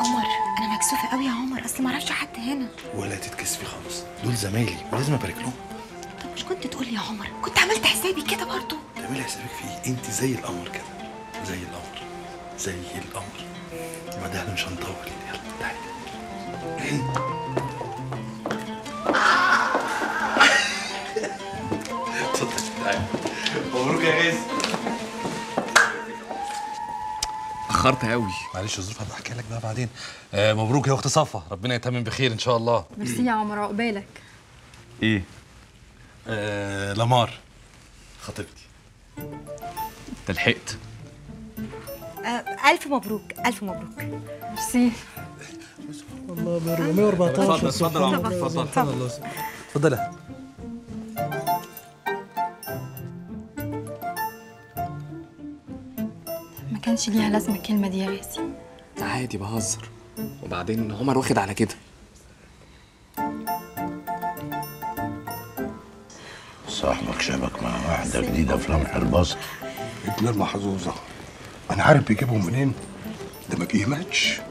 عمر انا مكسوفه قوي يا عمر اصل ما اعرفش حد هنا ولا تتكسفي خالص دول زمايلي ولازم ابارك لهم طب مش كنت تقول لي يا عمر كنت عملت حسابي كده برضو تعملي حسابك في ايه انت زي القمر كده زي القمر زي القمر بعدها احنا مش هنطول يلا تعالي اتفضل تعالي مبروك يا غيث اخرت قوي معلش الظروف هبقى احكي لك بقى بعدين آه مبروك يا اخت صفا ربنا يتمم بخير ان شاء الله ميرسي يا عمر عقبالك ايه آه لمار خطيبتي انت لحقت آه الف مبروك الف مبروك ميرسي والله 414 اتفضل اتفضل يا عمر اتفضل اتفضل ما كانش ليها لازمه الكلمه دي يا غازي عادي بهزر وبعدين عمر واخد على كده صاحبك شبك مع واحدة جديدة في لمح البصر ابن المحظوظة أنا عارف بيجيبهم منين ده ما بيهمتش